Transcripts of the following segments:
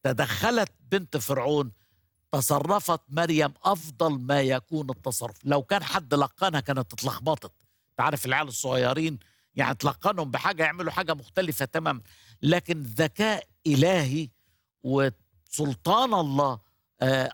تدخلت بنت فرعون تصرفت مريم افضل ما يكون التصرف لو كان حد لقنها كانت اتلخبطت تعرف العيال الصغيرين يعني تلقنهم بحاجه يعملوا حاجه مختلفه تماما لكن ذكاء الهي وسلطان الله آه،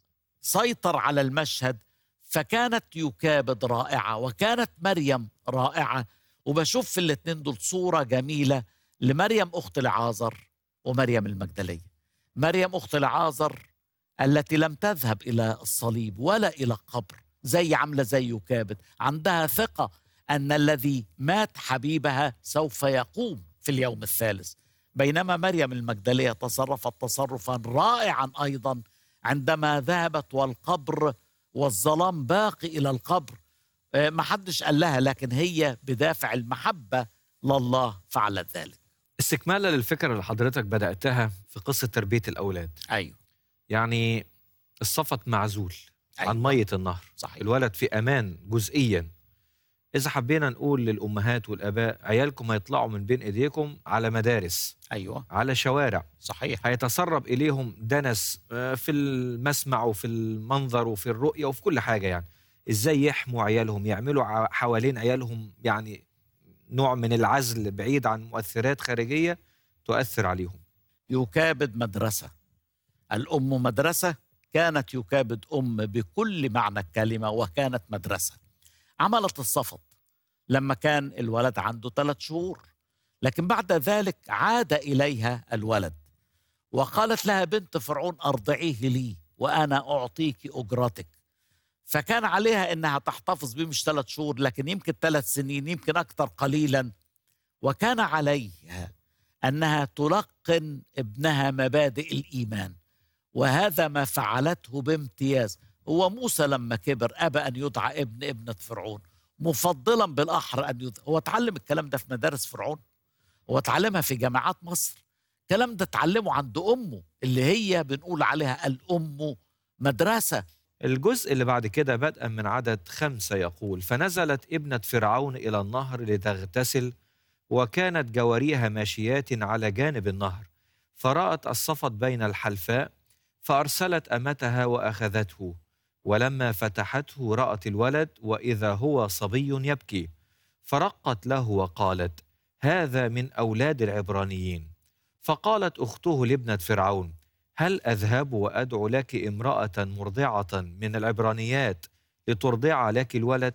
سيطر على المشهد فكانت يكابد رائعه وكانت مريم رائعه وبشوف في الاثنين دول صوره جميله لمريم اخت لعازر ومريم المجدليه مريم اخت لعازر التي لم تذهب الى الصليب ولا الى القبر زي عامله زي يكابد عندها ثقه ان الذي مات حبيبها سوف يقوم في اليوم الثالث بينما مريم المجدليه تصرفت تصرفا رائعا ايضا عندما ذهبت والقبر والظلام باقي الى القبر آه، ما حدش قال لها لكن هي بدافع المحبه لله فعلت ذلك استكمالا للفكره اللي حضرتك بداتها في قصه تربيه الاولاد ايوه يعني الصفت معزول أيوة. عن ميه النهر صحيح الولد في امان جزئيا اذا حبينا نقول للامهات والاباء عيالكم هيطلعوا من بين ايديكم على مدارس ايوه على شوارع صحيح هيتسرب اليهم دنس آه، في المسمع وفي المنظر وفي الرؤيه وفي كل حاجه يعني ازاي يحموا عيالهم يعملوا ع- حوالين عيالهم يعني نوع من العزل بعيد عن مؤثرات خارجيه تؤثر عليهم يكابد مدرسة الأم مدرسة كانت يكابد أم بكل معنى الكلمة وكانت مدرسة عملت الصفط لما كان الولد عنده ثلاث شهور لكن بعد ذلك عاد إليها الولد وقالت لها بنت فرعون أرضعيه لي وأنا أعطيك أجرتك فكان عليها إنها تحتفظ به مش ثلاث شهور لكن يمكن ثلاث سنين يمكن أكثر قليلا وكان عليها انها تلقن ابنها مبادئ الايمان وهذا ما فعلته بامتياز هو موسى لما كبر ابى ان يدعى ابن ابنه فرعون مفضلا بالاحرى ان يدعى هو اتعلم الكلام ده في مدارس فرعون هو اتعلمها في جامعات مصر الكلام ده اتعلمه عند امه اللي هي بنقول عليها الام مدرسه الجزء اللي بعد كده بدءا من عدد خمسة يقول فنزلت ابنة فرعون إلى النهر لتغتسل وكانت جواريها ماشيات على جانب النهر فرأت الصفت بين الحلفاء فأرسلت أمتها وأخذته ولما فتحته رأت الولد وإذا هو صبي يبكي فرقت له وقالت هذا من أولاد العبرانيين فقالت أخته لابنة فرعون هل أذهب وأدعو لك امرأة مرضعة من العبرانيات لترضع لك الولد؟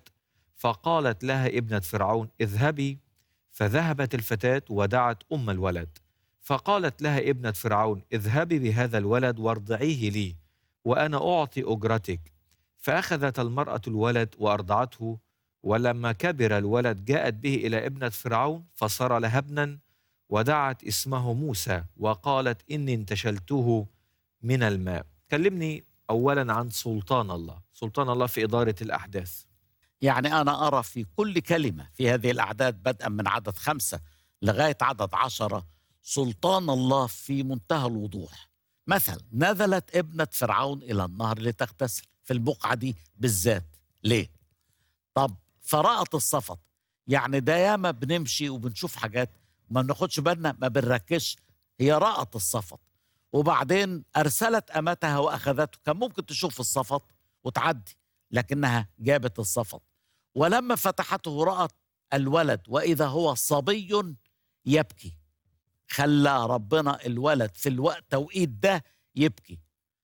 فقالت لها ابنة فرعون اذهبي فذهبت الفتاة ودعت أم الولد فقالت لها ابنة فرعون اذهبي بهذا الولد وارضعيه لي وأنا أعطي أجرتك فأخذت المرأة الولد وأرضعته ولما كبر الولد جاءت به إلى ابنة فرعون فصار لها ابنا ودعت اسمه موسى وقالت إني انتشلته من الماء كلمني أولا عن سلطان الله سلطان الله في إدارة الأحداث يعني أنا أرى في كل كلمة في هذه الأعداد بدءا من عدد خمسة لغاية عدد عشرة سلطان الله في منتهى الوضوح مثلا نزلت ابنة فرعون إلى النهر لتغتسل في البقعة دي بالذات ليه؟ طب فرأت الصفت يعني ده ياما بنمشي وبنشوف حاجات ما بناخدش بالنا ما بنركزش هي رأت الصفت وبعدين أرسلت أمتها وأخذته كان ممكن تشوف الصفت وتعدي لكنها جابت الصفت ولما فتحته رأت الولد وإذا هو صبي يبكي خلى ربنا الولد في الوقت توقيت ده يبكي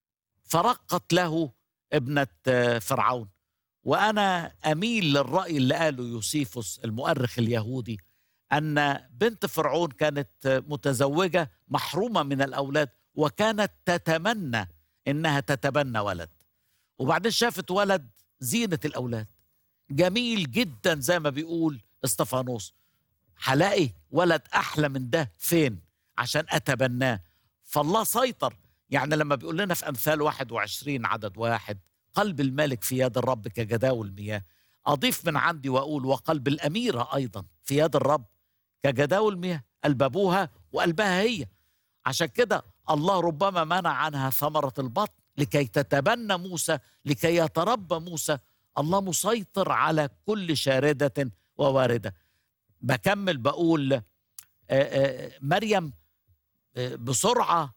فرقت له ابنة آه، فرعون وأنا أميل للرأي اللي قاله يوسيفوس المؤرخ اليهودي أن بنت فرعون كانت آه، متزوجة محرومة من الأولاد وكانت تتمنى إنها تتبنى ولد وبعدين شافت ولد زينة الأولاد جميل جدا زي ما بيقول استفانوس هلاقي ولد أحلى من ده فين عشان أتبناه فالله سيطر يعني لما بيقول لنا في أمثال 21 عدد واحد قلب الملك في يد الرب كجداول المياه أضيف من عندي وأقول وقلب الأميرة أيضا في يد الرب كجداول المياه قلب أبوها وقلبها هي عشان كده الله ربما منع عنها ثمرة البطن لكي تتبنى موسى لكي يتربى موسى الله مسيطر على كل شاردة وواردة بكمل بقول آه، آه، مريم آه، بسرعة